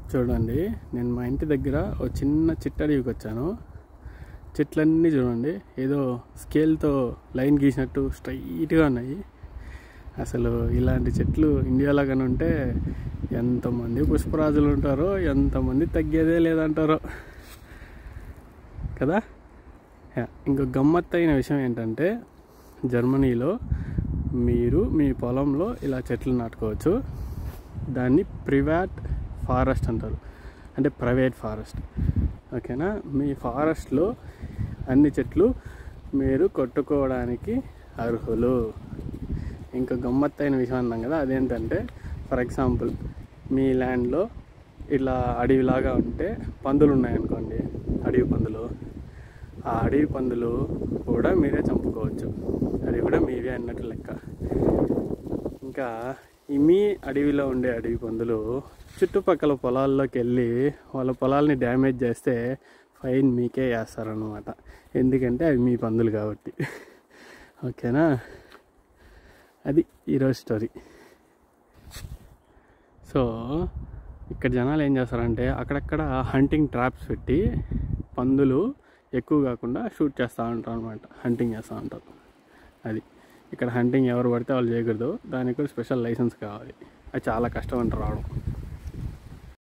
చూడండి నేను మా ఇంటి దగ్గర ఒక చిన్న చిట్టడవికి వచ్చాను చెట్లన్నీ చూడండి ఏదో స్కేల్తో లైన్ గీసినట్టు స్ట్రైట్గా ఉన్నాయి అసలు ఇలాంటి చెట్లు ఇండియాలో కానీ ఉంటే ఎంతమంది పుష్పరాజులు ఉంటారో ఎంతమంది తగ్గేదే లేదంటారో కదా యా, ఇంకో గమ్మత్తైన విషయం ఏంటంటే జర్మనీలో మీరు మీ పొలంలో ఇలా చెట్లు నాటుకోవచ్చు దాన్ని ప్రివాట్ ఫారెస్ట్ అంటారు అంటే ప్రైవేట్ ఫారెస్ట్ ఓకేనా మీ ఫారెస్ట్లో అన్ని చెట్లు మీరు కొట్టుకోవడానికి అర్హులు ఇంకా గమ్మత్తైన విషయం అన్నాం కదా అదేంటంటే ఫర్ ఎగ్జాంపుల్ మీ ల్యాండ్లో ఇట్లా అడవిలాగా ఉంటే పందులు ఉన్నాయనుకోండి అడవి పందులు ఆ అడవి పందులు కూడా మీరే చంపుకోవచ్చు అది కూడా మీవే అన్నట్టు లెక్క ఇంకా ఈ మీ అడవిలో ఉండే అడవి పందులు చుట్టుపక్కల పొలాల్లోకి వెళ్ళి వాళ్ళ పొలాల్ని డ్యామేజ్ చేస్తే ఫైన్ మీకే వేస్తారనమాట ఎందుకంటే అవి మీ పందులు కాబట్టి ఓకేనా అది ఈరోజు స్టోరీ సో ఇక్కడ జనాలు ఏం చేస్తారంటే అక్కడక్కడ హంటింగ్ ట్రాప్స్ పెట్టి పందులు ఎక్కువ కాకుండా షూట్ చేస్తూ ఉంటారు అనమాట హంటింగ్ చేస్తూ ఉంటారు అది ఇక్కడ హంటింగ్ ఎవరు పడితే వాళ్ళు చేయకూడదు దానికి కూడా స్పెషల్ లైసెన్స్ కావాలి అది చాలా కష్టం అంటారు రావడం